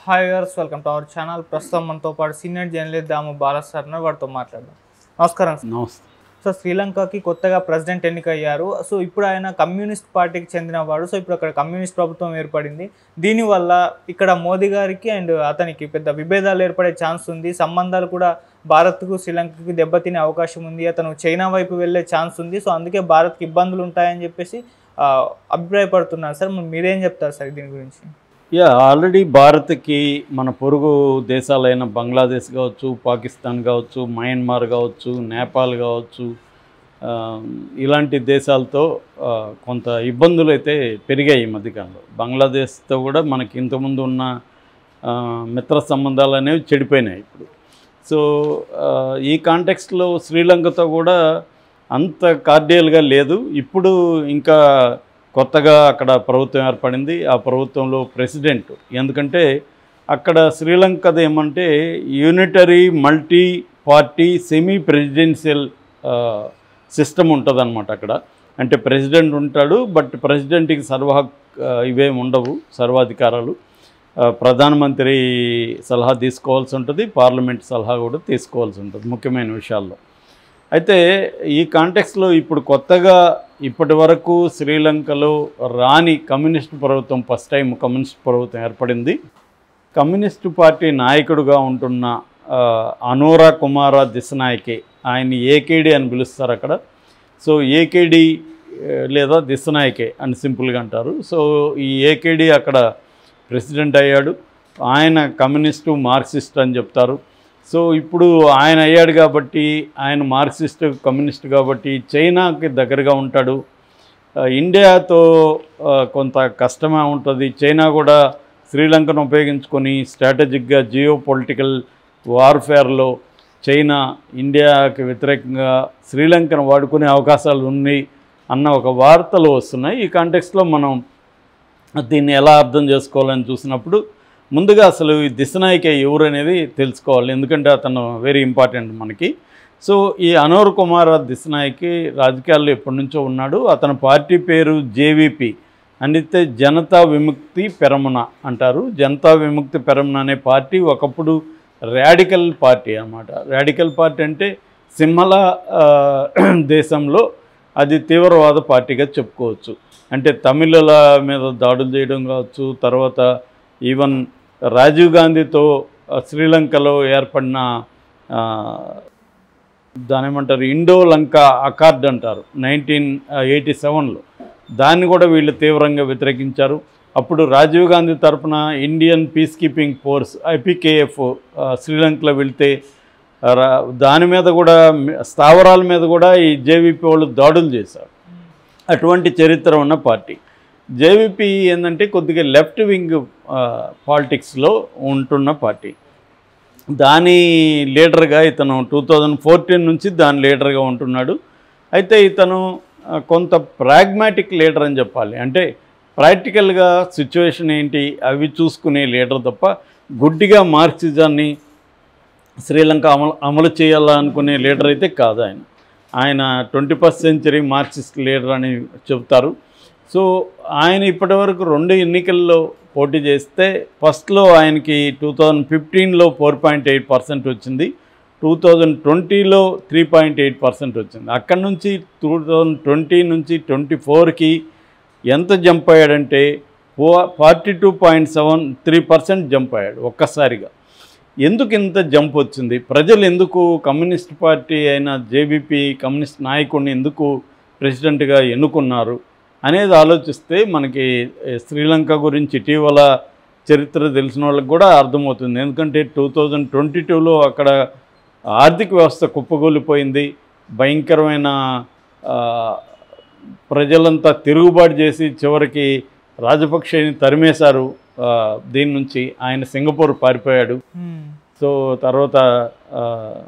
Hi guys welcome to our channel ప్రస్తుతం మనతో పాటు senior journalist Damu Bala sir ఉన్నారు. వారితో మాట్లాడదాం నమస్కారం సార్ నమస్తే సో శ్రీలంకకి కొత్తగా ప్రెసిడెంట్ ఎన్నికయ్యారు సో ఇప్పుడు ఆయన కమ్యూనిస్ట్ పార్టీకి చెందినవాడు సో ఇప్పుడు అక్కడ కమ్యూనిస్ట్ ప్రభుత్వం ఏర్పడింది దీనివల్ల ఇక్కడ మోదీ గారికి అండ్ అతనికి పెద్ద విభేదాలు ఏర్పడే ఛాన్స్ ఉంది సంబంధాలు కూడా భారత్కు శ్రీలంకకి దెబ్బతినే అవకాశం ఉంది అతను చైనా వైపు వెళ్ళే ఛాన్స్ ఉంది సో అందుకే భారత్కి ఇబ్బందులు ఉంటాయని చెప్పేసి ఆ, అభిప్రాయపడుతున్నారు సార్ మరి మీరేం చెప్తారు సార్ దీని గురించి యా ఆల్రెడీ భారత్కి మన పొరుగు దేశాలైన బంగ్లాదేశ్ కావచ్చు పాకిస్తాన్ కావచ్చు మయన్మార్ కావచ్చు నేపాల్ కావచ్చు ఆ, ఇలాంటి దేశాలతో ఆ, కొంత ఇబ్బందులు అయితే పెరిగాయి ఈ మధ్యకాలంలో బంగ్లాదేశ్తో కూడా మనకి ఇంతకుముందు ఉన్న ఆ, మిత్ర సంబంధాలు అనేవి చెడిపోయినాయి ఇప్పుడు సో ఆ, ఈ కాంటెక్స్ట్లో శ్రీలంకతో కూడా అంత కార్డియల్గా లేదు ఇప్పుడు ఇంకా కొత్తగా అక్కడ ప్రభుత్వం ఏర్పడింది ఆ ప్రభుత్వంలో ప్రెసిడెంట్ ఎందుకంటే అక్కడ శ్రీలంకది ఏమంటే unitary multi party semi presidential system ఉంటుందన్నమాట అక్కడ అంటే ప్రెసిడెంట్ ఉంటాడు బట్ ప్రెసిడెంట్కి సర్వ ఇవేమి ఉండవు సర్వాధికారాలు ఆ, ప్రధానమంత్రి సలహా తీసుకోవాల్సి ఉంటుంది పార్లమెంట్ సలహా కూడా తీసుకోవాల్సి ఉంటుంది ముఖ్యమైన విషయాల్లో అయితే ఈ కాంటెక్స్లో ఇప్పుడు కొత్తగా ఇప్పటి వరకు శ్రీలంకలో రాని కమ్యూనిస్ట్ ప్రభుత్వం ఫస్ట్ టైం కమ్యూనిస్ట్ ప్రభుత్వం ఏర్పడింది కమ్యూనిస్టు పార్టీ నాయకుడుగా ఉంటున్న ఆ, అనూరా కుమార దిశనాయకే ఆయన ఏకేడి అని పిలుస్తారు అక్కడ సో ఏకేడి ఆ, లేదా దిశనాయకే అని సింపుల్గా అంటారు సో ఈ ఏకేడి అక్కడ ప్రెసిడెంట్ అయ్యాడు ఆయన కమ్యూనిస్టు మార్క్సిస్ట్ అని చెప్తారు సో ఇప్పుడు ఆయన అయ్యాడు కాబట్టి ఆయన మార్క్సిస్ట్ కమ్యూనిస్ట్ కాబట్టి చైనాకి దగ్గరగా ఉంటాడు ఆ, ఇండియాతో ఆ, కొంత కష్టమే ఉంటుంది చైనా కూడా శ్రీలంకను ఉపయోగించుకొని స్ట్రాటజిక్గా జియో పొలిటికల్ వార్ఫేర్లో చైనా ఇండియాకి వ్యతిరేకంగా శ్రీలంకను వాడుకునే అవకాశాలు ఉన్నాయి అన్న ఒక వార్తలు వస్తున్నాయి ఈ కాంటెక్స్లో మనం దీన్ని ఎలా అర్థం చేసుకోవాలని చూసినప్పుడు ముందుగా అసలు ఈ దిశనాయక ఎవరు అనేది తెలుసుకోవాలి ఎందుకంటే అతను వెరీ ఇంపార్టెంట్ మనకి సో ఈ అనూర్ కుమార్ దిశనాయకి రాజకీయాల్లో ఎప్పటి నుంచో ఉన్నాడు అతని పార్టీ పేరు జేవిపి అంటే జనతా విముక్తి పెరమున అంటారు జనతా విముక్తి పెరమున అనే పార్టీ ఒకప్పుడు రాడికల్ పార్టీ అన్నమాట రాడికల్ పార్టీ అంటే సింహల ఆ, దేశంలో అది తీవ్రవాద పార్టీగా చెప్పుకోవచ్చు అంటే తమిళల మీద దాడులు చేయడం కావచ్చు తర్వాత ఈవెన్ రాజీవ్ గాంధీతో ఆ, శ్రీలంకలో ఏర్పడిన ఆ, దాని ఏమంటారు ఇండో లంక అకార్డ్ అంటారు నైన్టీన్ ఎయిటీ సెవెన్లో దాన్ని కూడా వీళ్ళు తీవ్రంగా వ్యతిరేకించారు అప్పుడు రాజీవ్ గాంధీ తరపున Indian peace keeping force IPKF శ్రీలంకలో వెళ్తే రా- దాని మీద కూడా స్థావరాల మీద కూడా ఈ జేవీపీ వాళ్ళు దాడులు చేశారు అటువంటి చరిత్ర ఉన్న పార్టీ జేవీపీ ఏంటంటే కొద్దిగా లెఫ్ట్ వింగ్ పాలిటిక్స్లో ఉంటున్న పార్టీ దాని లీడర్గా ఇతను టూ థౌజండ్ ఫోర్టీన్ నుంచి దాని లీడర్గా ఉంటున్నాడు అయితే ఇతను ఆ, కొంత ప్రాగ్మాటిక్ లీడర్ అని చెప్పాలి అంటే ప్రాక్టికల్గా సిచ్యువేషన్ ఏంటి అవి చూసుకునే లీడర్ తప్ప గుడ్డిగా మార్క్సిజాన్ని శ్రీలంక అమలు అమలు చేయాలనుకునే లీడర్ అయితే కాదు ఆయన ఆయన twenty first century Marxist leader అని చెబుతారు సో ఆయన ఇప్పటివరకు రెండు ఎన్నికల్లో పోటీ చేస్తే ఫస్ట్లో ఆయనకి టూ థౌజండ్ ఫిఫ్టీన్లో ఫోర్ పాయింట్ ఎయిట్ పర్సెంట్ వచ్చింది టూ థౌజండ్ ట్వంటీలో త్రీ పాయింట్ ఎయిట్ పర్సెంట్ వచ్చింది అక్కడి నుంచి టూ థౌజండ్ ట్వంటీ నుంచి ట్వంటీ ఫోర్కి ఎంత జంప్ అయ్యాడంటే ఫో forty two point seven three percent jump అయ్యాడు ఒక్కసారిగా ఎందుకు ఇంత జంప్ వచ్చింది ప్రజలు ఎందుకు కమ్యూనిస్ట్ పార్టీ అయిన జేబీపీ కమ్యూనిస్ట్ నాయకుడిని ఎందుకు ప్రెసిడెంట్గా ఎన్నుకున్నారు అనేది ఆలోచిస్తే మనకి ఏ, శ్రీలంక గురించి ఇటీవల చరిత్ర తెలిసిన వాళ్ళకి కూడా అర్థమవుతుంది ఎందుకంటే టూ థౌజండ్ ట్వంటీ టూలో అక్కడ ఆర్థిక వ్యవస్థ కుప్పగూలిపోయింది భయంకరమైన ఆ, ప్రజలంతా తిరుగుబాటు చేసి చివరికి రాజపక్షని తరిమేశారు ఆ, దీని నుంచి ఆయన సింగపూర్ పారిపోయాడు మ్మ్. సో తర్వాత ఆ,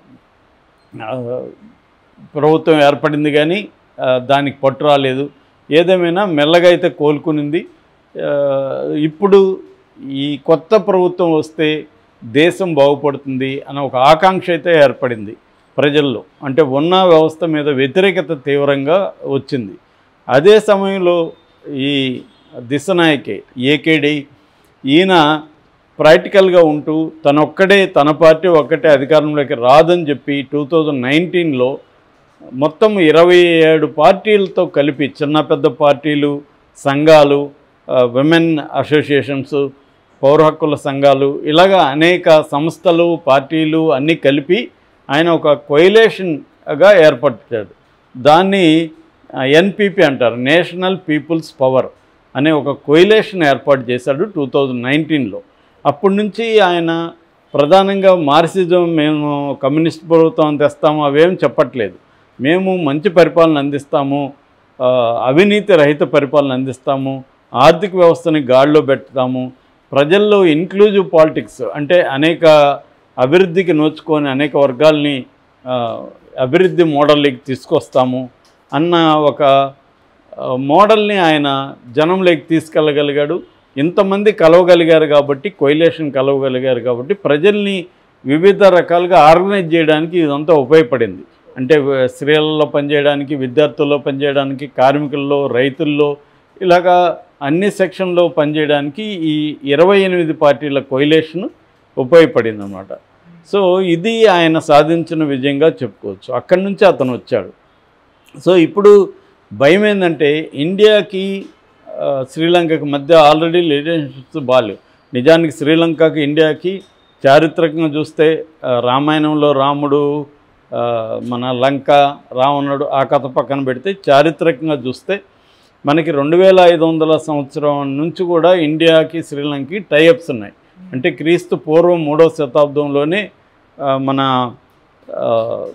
ఆ, ప్రభుత్వం ఏర్పడింది కానీ ఆ, దానికి పట్టు రాలేదు ఏదేమైనా మెల్లగా అయితే కోలుకునింది ఆ, ఇప్పుడు ఈ కొత్త ప్రభుత్వం వస్తే దేశం బాగుపడుతుంది అన్న ఒక ఆకాంక్ష అయితే ఏర్పడింది ప్రజల్లో అంటే ఉన్న వ్యవస్థ మీద వ్యతిరేకత తీవ్రంగా వచ్చింది అదే సమయంలో ఈ దిశనాయకే ఏకేడి ఈయన ప్రాక్టికల్గా ఉంటూ తనొక్కడే తన పార్టీ ఒక్కటే అధికారంలోకి రాదని చెప్పి టూ థౌజండ్ నైన్టీన్లో మొత్తం ఇరవై ఏడు పార్టీలతో కలిపి చిన్న పెద్ద పార్టీలు సంఘాలు విమెన్ అసోసియేషన్స్ పౌర హక్కుల సంఘాలు ఇలాగా అనేక సంస్థలు పార్టీలు అన్నీ కలిపి ఆయన ఒక కొయిలేషన్గా ఏర్పరిచాడు దాన్ని ఎన్పిపి అంటారు నేషనల్ పీపుల్స్ పవర్ అనే ఒక కొయిలేషన్ ఏర్పాటు చేశాడు టూ థౌజండ్ నైన్టీన్లో అప్పటి నుంచి ఆయన ప్రధానంగా మార్క్సిజం మేము కమ్యూనిస్ట్ ప్రభుత్వం తెస్తాము అవేం చెప్పట్లేదు మేము మంచి పరిపాలన అందిస్తాము ఆ, అవినీతి రహిత పరిపాలన అందిస్తాము ఆర్థిక వ్యవస్థని గాడిలో పెడతాము ప్రజల్లో ఇన్క్లూజివ్ పాలిటిక్స్ అంటే అనేక అభివృద్ధికి నోచుకొని అనేక వర్గాల్ని ఆ, అభివృద్ధి మోడల్లోకి తీసుకొస్తాము అన్న ఒక ఆ, మోడల్ని ఆయన జనంలోకి తీసుకెళ్ళగలిగాడు ఇంతమంది కలవగలిగారు కాబట్టి కొయిలేషన్ కలవగలిగారు కాబట్టి ప్రజల్ని వివిధ రకాలుగా ఆర్గనైజ్ చేయడానికి ఇదంతా ఉపయోగపడింది అంటే వ- స్త్రీలలో పనిచేయడానికి విద్యార్థుల్లో పనిచేయడానికి కార్మికుల్లో రైతుల్లో ఇలాగా అన్ని సెక్షన్లో పనిచేయడానికి ఈ ఇరవై ఎనిమిది పార్టీల కొయిలేషన్ ఉపయోగపడింది అన్నమాట సో ఇది ఆయన సాధించిన విజయంగా చెప్పుకోవచ్చు అక్కడి నుంచి అతను వచ్చాడు సో ఇప్పుడు భయం ఏంటంటే ఇండియాకి ఆ, శ్రీలంకకి మధ్య ఆల్రెడీ రిలేషన్షిప్స్ బాగాలేవు నిజానికి శ్రీలంకకి ఇండియాకి చారిత్రకంగా చూస్తే ఆ, రామాయణంలో రాముడు ఆ, మన లంక రావణుడు ఆ కథ పక్కన పెడితే చారిత్రకంగా చూస్తే మనకి రెండు వేల ఐదు వందల సంవత్సరం నుంచి కూడా ఇండియాకి శ్రీలంకకి టైఅప్స్ ఉన్నాయి అంటే క్రీస్తు పూర్వం మూడవ శతాబ్దంలోనే ఆ, మన ఆ,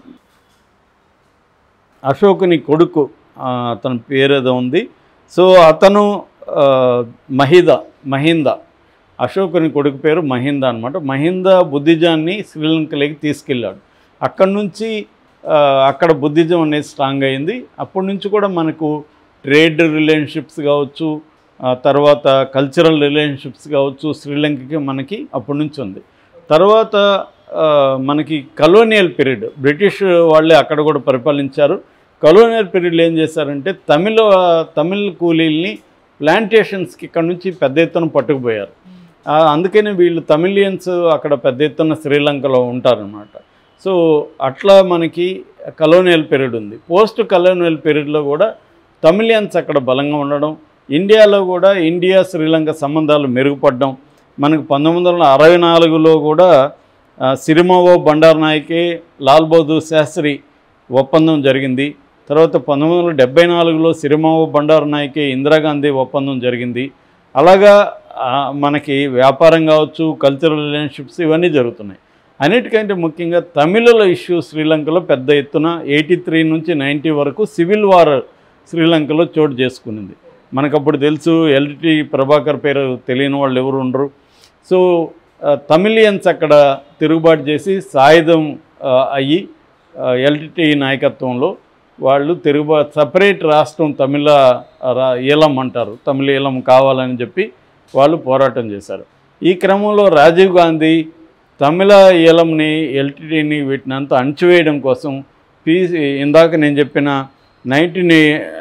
అశోకుని కొడుకు ఆ, అతని పేరు ఏదో ఉంది సో అతను ఆ, మహిద మహింద అశోకుని కొడుకు పేరు మహింద అనమాట మహింద బుద్ధిజాన్ని శ్రీలంకలోకి తీసుకెళ్ళాడు అక్కడి నుంచి ఆ, అక్కడ బుద్ధిజం అనేది స్ట్రాంగ్ అయింది అప్పటి నుంచి కూడా మనకు ట్రేడ్ రిలేషన్షిప్స్ కావచ్చు ఆ తర్వాత కల్చరల్ రిలేషన్షిప్స్ కావచ్చు శ్రీలంకకి మనకి అప్పటి నుంచి ఉంది తర్వాత ఆ, మనకి కలోనియల్ పీరియడ్ బ్రిటిష్ వాళ్ళే అక్కడ కూడా పరిపాలించారు కలోనియల్ పీరియడ్లో ఏం చేశారంటే తమిళ తమిళ్ కూలీల్ని ప్లాంటేషన్స్కి ఇక్కడ నుంచి పెద్ద ఎత్తున పట్టుకుపోయారు ఆ, అందుకనే వీళ్ళు తమిళియన్స్ అక్కడ పెద్ద ఎత్తున శ్రీలంకలో ఉంటారనమాట సో అట్లా మనకి కలోనియల్ పీరియడ్ ఉంది పోస్ట్ కలోనియల్ పీరియడ్లో కూడా తమిళియన్స్ అక్కడ బలంగా ఉండడం ఇండియాలో కూడా ఇండియా శ్రీలంక సంబంధాలు మెరుగుపడడం మనకు పంతొమ్మిది వందల అరవై నాలుగులో కూడా ఆ, సిరిమావో బండార్ నాయకే లాల్ బహదూర్ శాస్త్రి ఒప్పందం జరిగింది తర్వాత పంతొమ్మిది వందల డెబ్బై నాలుగులో సిరిమావో బండారు నాయకే ఇందిరాగాంధీ ఒప్పందం జరిగింది అలాగా ఆ, మనకి వ్యాపారం కావచ్చు కల్చరల్ రిలేషన్షిప్స్ ఇవన్నీ జరుగుతున్నాయి అన్నిటికంటే ముఖ్యంగా తమిళుల ఇష్యూ శ్రీలంకలో పెద్ద ఎత్తున ఎయిటీ త్రీ నుంచి నైంటీ వరకు సివిల్ వార్ శ్రీలంకలో చోటు చేసుకునింది మనకు అప్పుడు తెలుసు ఎల్టి ప్రభాకర్ పేరు తెలియని వాళ్ళు ఎవరు ఉండరు సో ఆ, తమిళియన్స్ అక్కడ తిరుగుబాటు చేసి సాయుధం ఆ, అయ్యి ఎల్టిటి నాయకత్వంలో వాళ్ళు తిరుగుబా సపరేట్ రాష్ట్రం తమిళ రా ఈలం అంటారు తమిళ ఈలం కావాలని చెప్పి వాళ్ళు పోరాటం చేశారు ఈ క్రమంలో రాజీవ్ గాంధీ తమిళ ఈలంని ఎల్టిటిని వీటిని అంతా అణచివేయడం కోసం పీ ఇందాక నేను చెప్పిన నైన్టీన్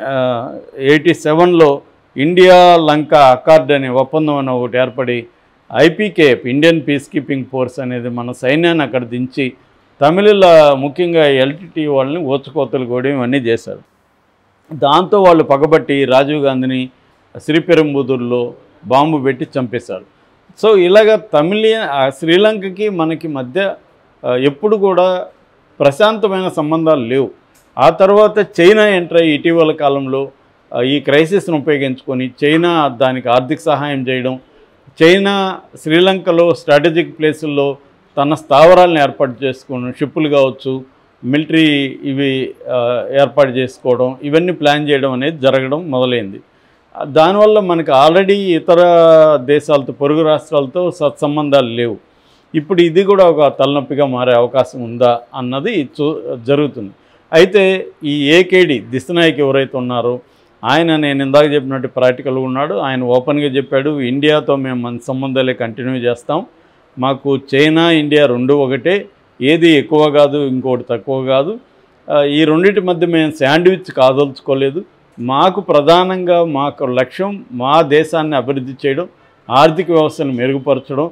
ఎయిటీ సెవెన్లో ఇండియా లంక అకార్డ్ అనే ఒప్పందం అని ఒకటి ఏర్పడి IPKF Indian peace keeping force అనేది మన సైన్యాన్ని అక్కడ దించి తమిళుల ముఖ్యంగా ఎల్టీటీ వాళ్ళని ఓచుకోతలు కూడా ఇవన్నీ చేశారు దాంతో వాళ్ళు పగబట్టి రాజీవ్ గాంధీని శ్రీపెరంబుదూరులో బాంబు పెట్టి చంపేశారు సో ఇలాగ తమిళ ఆ శ్రీలంకకి మనకి మధ్య ఆ, ఎప్పుడు కూడా ప్రశాంతమైన సంబంధాలు లేవు ఆ తర్వాత చైనా ఎంటర్ అయ్యి ఇటీవల కాలంలో ఆ, ఈ క్రైసిస్ను ఉపయోగించుకొని చైనా దానికి ఆర్థిక సహాయం చేయడం చైనా శ్రీలంకలో స్ట్రాటజిక్ ప్లేసుల్లో తన స్థావరాలను ఏర్పాటు చేసుకోవడం షిప్పులు కావచ్చు మిలిటరీ ఇవి ఆ, ఏర్పాటు చేసుకోవడం ఇవన్నీ ప్లాన్ చేయడం అనేది జరగడం మొదలైంది ఆ, దానివల్ల మనకి ఆల్రెడీ ఇతర దేశాలతో పొరుగు రాష్ట్రాలతో సత్సంబంధాలు లేవు ఇప్పుడు ఇది కూడా ఒక తలనొప్పిగా మారే అవకాశం ఉందా అన్నది చూ జరుగుతుంది అయితే ఈ ఏకేడి దిశనాయక్ ఎవరైతే ఉన్నారో ఆయన నేను ఇందాక చెప్పినట్టు ప్రాక్టికల్గా ఉన్నాడు ఆయన ఓపెన్గా చెప్పాడు ఇండియాతో మేము మన సంబంధాలే కంటిన్యూ చేస్తాం మాకు చైనా ఇండియా రెండు ఒకటే ఏది ఎక్కువ కాదు ఇంకోటి తక్కువ కాదు ఆ, ఈ రెండింటి మధ్య మేము శాండ్విచ్ కాదలుచుకోలేదు మాకు ప్రధానంగా మాకు లక్ష్యం మా దేశాన్ని అభివృద్ధి చేయడం ఆర్థిక వ్యవస్థను మెరుగుపరచడం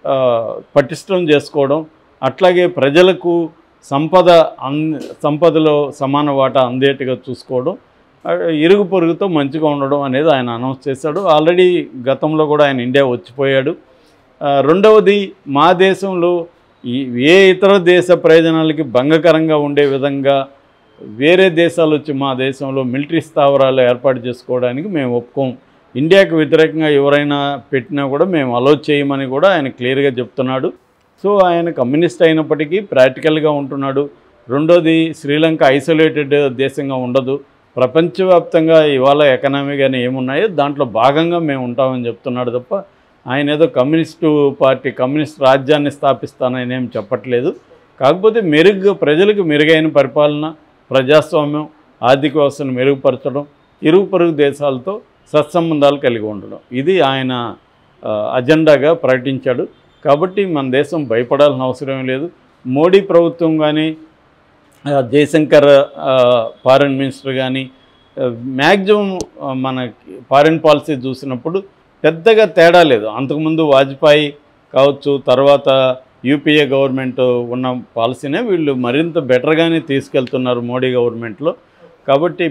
ఆ, పటిష్టం చేసుకోవడం అట్లాగే ప్రజలకు సంపద అన్ సంపదలో సమాన వాటా అందేట్టుగా చూసుకోవడం ఆ, ఇరుగు పొరుగుతో మంచిగా ఉండడం అనేది ఆయన అనౌన్స్ చేశాడు ఆల్రెడీ గతంలో కూడా ఆయన ఇండియా వచ్చిపోయాడు ఆ, రెండవది మా దేశంలో ఈ ఏ ఇతర దేశ ప్రయోజనాలకి భంగకరంగా ఉండే విధంగా వేరే దేశాలు వచ్చి మా దేశంలో మిలిటరీ స్థావరాలు ఏర్పాటు చేసుకోవడానికి మేము ఒప్పుకోం ఇండియాకు వ్యతిరేకంగా ఎవరైనా పెట్టినా కూడా మేము అలో చేయమని కూడా ఆయన క్లియర్గా చెప్తున్నాడు సో ఆయన కమ్యూనిస్ట్ అయినప్పటికీ ప్రాక్టికల్గా ఉంటున్నాడు రెండోది శ్రీలంక ఐసోలేటెడ్ దేశంగా ఉండదు ప్రపంచవ్యాప్తంగా ఇవాళ ఎకనామీ కానీ ఏమున్నాయో దాంట్లో భాగంగా మేము ఉంటామని చెప్తున్నాడు తప్ప ఆయన ఏదో కమ్యూనిస్టు పార్టీ కమ్యూనిస్ట్ రాజ్యాన్ని స్థాపిస్తానని ఏం చెప్పట్లేదు కాకపోతే మెరుగ్గా ప్రజలకు మెరుగైన పరిపాలన ప్రజాస్వామ్యం ఆర్థిక వ్యవస్థను మెరుగుపరచడం ఇరుగు పొరుగు దేశాలతో సత్సంబంధాలు కలిగి ఉండడం ఇది ఆయన ఆ, అజెండాగా ప్రకటించాడు కాబట్టి మన దేశం భయపడాల్సిన అవసరం లేదు మోడీ ప్రభుత్వం కానీ ఆ, జయశంకర్ ఆ, ఫారెన్ మినిస్టర్ కానీ మ్యాక్సిమం మన ఫారెన్ పాలసీ చూసినప్పుడు పెద్దగా తేడా లేదు అంతకుముందు వాజ్పేయి కావచ్చు తర్వాత యూపీఏ గవర్నమెంట్ ఉన్న పాలసీనే వీళ్ళు మరింత బెటర్గానే తీసుకెళ్తున్నారు మోడీ గవర్నమెంట్లో కాబట్టి